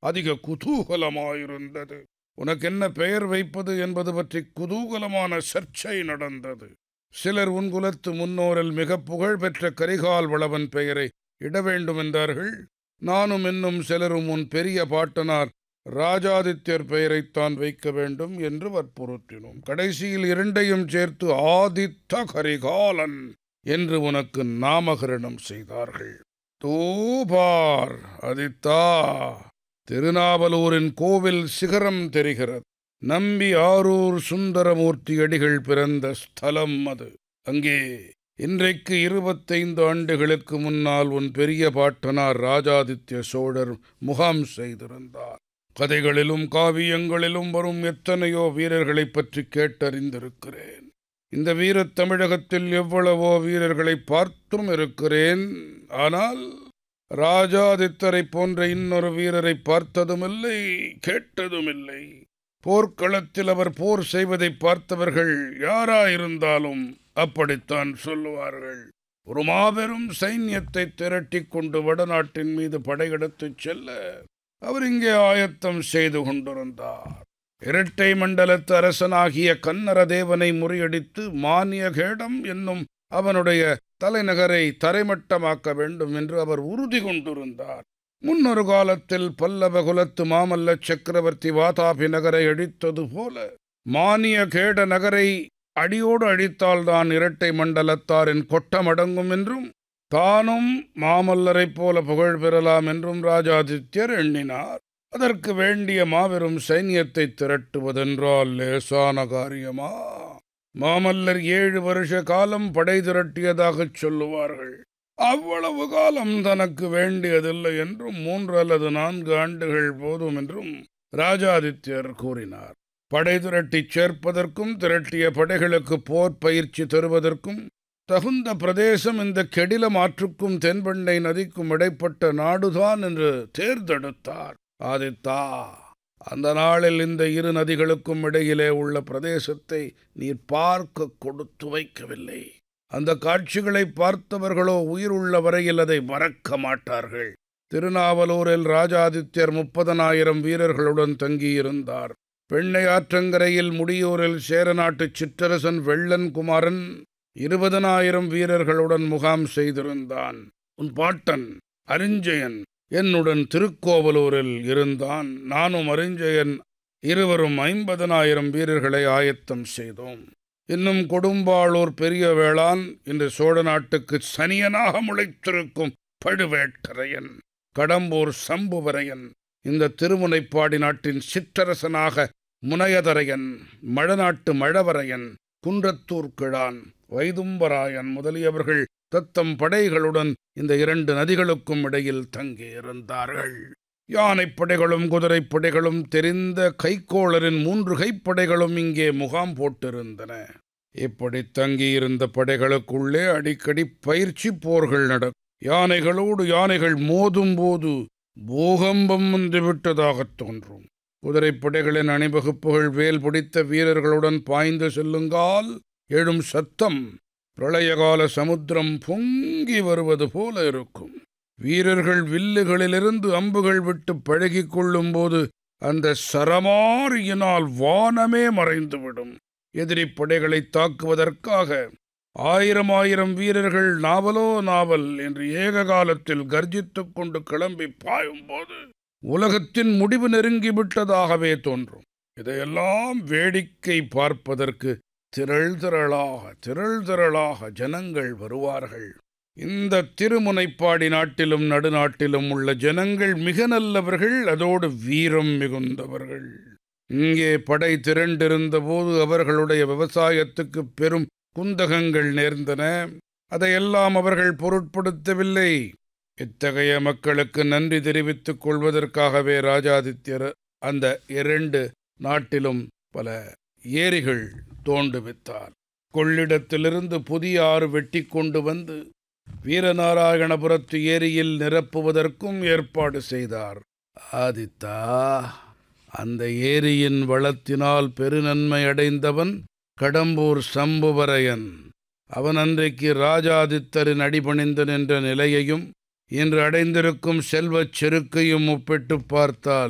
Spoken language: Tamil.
அதிக குதூகலமாயிருந்தது உனக்கு என்ன பெயர் வைப்பது என்பது பற்றி குதூகலமான சர்ச்சை நடந்தது சிலர் உன் குலத்து முன்னோரில் மிக புகழ்பெற்ற கரிகால் வளவன் பெயரை இட வேண்டும் என்றார்கள் நானும் இன்னும் சிலரும் உன் பெரிய பாட்டனார் ராஜாதித்யர் பெயரைத்தான் வைக்க வேண்டும் என்று வற்புறுத்தினோம் கடைசியில் இரண்டையும் சேர்த்து ஆதித்த கரிகாலன் என்று உனக்கு நாமகரணம் செய்தார்கள் தூபார் அதித்தா திருநாவலூரின் கோவில் சிகரம் தெரிகிறது நம்பி ஆரூர் சுந்தரமூர்த்தி அடிகள் பிறந்த ஸ்தலம் அது அங்கே இன்றைக்கு இருபத்தைந்து ஆண்டுகளுக்கு முன்னால் உன் பெரிய பாட்டனார் ராஜாதித்ய சோழர் முகாம் செய்திருந்தார் கதைகளிலும் காவியங்களிலும் வரும் எத்தனையோ வீரர்களைப் பற்றி கேட்டறிந்திருக்கிறேன் இந்த வீரத் தமிழகத்தில் எவ்வளவோ வீரர்களை பார்த்தும் இருக்கிறேன் ஆனால் ராஜாதித்தரை போன்ற இன்னொரு வீரரை பார்த்ததுமில்லை கேட்டதுமில்லை போர்க்களத்தில் அவர் போர் செய்வதை பார்த்தவர்கள் யாராயிருந்தாலும் அப்படித்தான் சொல்லுவார்கள் ஒரு மாபெரும் சைன்யத்தை திரட்டிக் கொண்டு வடநாட்டின் மீது படையெடுத்துச் செல்ல அவர் இங்கே ஆயத்தம் செய்து கொண்டிருந்தார் இரட்டை மண்டலத்து அரசனாகிய கன்னர தேவனை முறியடித்து மானியகேடம் என்னும் அவனுடைய தலைநகரை தரைமட்டமாக்க வேண்டும் என்று அவர் உறுதி கொண்டிருந்தார் முன்னொரு காலத்தில் பல்லவ குலத்து மாமல்ல சக்கரவர்த்தி வாதாபி நகரை அழித்தது போல மானியகேட நகரை அடியோடு அழித்தால்தான் இரட்டை மண்டலத்தாரின் கொட்டம் அடங்கும் என்றும் தானும் மாமல்லரைப் போல புகழ் பெறலாம் என்றும் ராஜாதித்யர் எண்ணினார் அதற்கு வேண்டிய மாபெரும் சைன்யத்தை திரட்டுவதென்றால் லேசான காரியமா மாமல்லர் ஏழு வருஷ காலம் படை திரட்டியதாகச் சொல்லுவார்கள் அவ்வளவு காலம் தனக்கு வேண்டியதில்லை என்றும் மூன்று அல்லது நான்கு ஆண்டுகள் போதும் என்றும் ராஜாதித்யர் கூறினார் படை திரட்டிச் சேர்ப்பதற்கும் திரட்டிய படைகளுக்கு போர் பயிற்சி தருவதற்கும் தகுந்த பிரதேசம் இந்த கெடில மாற்றுக்கும் தென்பெண்ணை நதிக்கும் இடைப்பட்ட நாடுதான் என்று தேர்ந்தெடுத்தார் ஆதித்தா அந்த நாளில் இந்த இரு நதிகளுக்கும் இடையிலே உள்ள பிரதேசத்தை நீர் பார்க்க கொடுத்து வைக்கவில்லை அந்த காட்சிகளை பார்த்தவர்களோ உயிருள்ள வரையில் அதை மறக்க மாட்டார்கள் திருநாவலூரில் ராஜாதித்யர் முப்பதனாயிரம் வீரர்களுடன் தங்கியிருந்தார் பெண்ணை ஆற்றங்கரையில் முடியூரில் சேரநாட்டு சிற்றரசன் வெள்ளன் குமாரன் இருபதனாயிரம் வீரர்களுடன் முகாம் செய்திருந்தான் உன் பாட்டன் அரிஞ்சயன் என்னுடன் திருக்கோவலூரில் இருந்தான் நானும் அரிஞ்சயன் இருவரும் ஐம்பதனாயிரம் வீரர்களை ஆயத்தம் செய்தோம் இன்னும் கொடும்பாளூர் பெரிய வேளான் இன்று சோழ நாட்டுக்கு சனியனாக முளைத்திருக்கும் பழுவேட்டரையன் கடம்பூர் சம்புவரையன் இந்த திருமுனைப்பாடி நாட்டின் சிற்றரசனாக முனையதரையன் மழநாட்டு மழவரையன் குன்றத்தூர் கிழான் வைதும்பராயன் முதலியவர்கள் தத்தம் படைகளுடன் இந்த இரண்டு நதிகளுக்கும் இடையில் தங்கியிருந்தார்கள் யானைப்படைகளும் குதிரைப்படைகளும் தெரிந்த கைக்கோளரின் மூன்று கைப்படைகளும் இங்கே முகாம் போட்டிருந்தன இப்படி தங்கியிருந்த படைகளுக்குள்ளே அடிக்கடி பயிற்சி போர்கள் நடக்கும் யானைகளோடு யானைகள் மோதும் போது பூகம்பம் வந்துவிட்டதாகத் தோன்றும் குதிரைப்படைகளின் அணிவகுப்புகள் வேல் பிடித்த வீரர்களுடன் பாய்ந்து செல்லுங்கால் எழும் சத்தம் பிரளயகால சமுத்திரம் பொங்கி வருவது போல இருக்கும் வீரர்கள் வில்லுகளிலிருந்து அம்புகள் விட்டு பழகிக் கொள்ளும்போது அந்த சரமாரியினால் வானமே மறைந்துவிடும் எதிரி படைகளை தாக்குவதற்காக ஆயிரம் ஆயிரம் வீரர்கள் நாவலோ நாவல் என்று ஏக காலத்தில் கர்ஜித்துக் கொண்டு கிளம்பி பாயும்போது உலகத்தின் முடிவு நெருங்கிவிட்டதாகவே தோன்றும் இதையெல்லாம் வேடிக்கை பார்ப்பதற்கு திரள் திரளாக திரள் திரளாக ஜனங்கள் வருவார்கள் இந்த திருமுனைப்பாடி நாட்டிலும் நடுநாட்டிலும் உள்ள ஜனங்கள் மிக நல்லவர்கள் அதோடு வீரம் மிகுந்தவர்கள் இங்கே படை திரண்டிருந்த போது அவர்களுடைய விவசாயத்துக்கு பெரும் குந்தகங்கள் நேர்ந்தன அதையெல்லாம் அவர்கள் பொருட்படுத்தவில்லை இத்தகைய மக்களுக்கு நன்றி தெரிவித்துக் கொள்வதற்காகவே ராஜாதித்யர் அந்த இரண்டு நாட்டிலும் பல ஏரிகள் தோண்டுவித்தார் கொள்ளிடத்திலிருந்து புதிய ஆறு வெட்டி கொண்டு வந்து வீரநாராயணபுரத்து ஏரியில் நிரப்புவதற்கும் ஏற்பாடு செய்தார் ஆதித்தா அந்த ஏரியின் வளத்தினால் பெருநன்மை அடைந்தவன் கடம்பூர் சம்புவரையன் அவன் அன்றைக்கு ராஜாதித்தரின் அடிபணிந்து நின்ற நிலையையும் இன்று அடைந்திருக்கும் செல்வச் செருக்கையும் ஒப்பிட்டு பார்த்தால்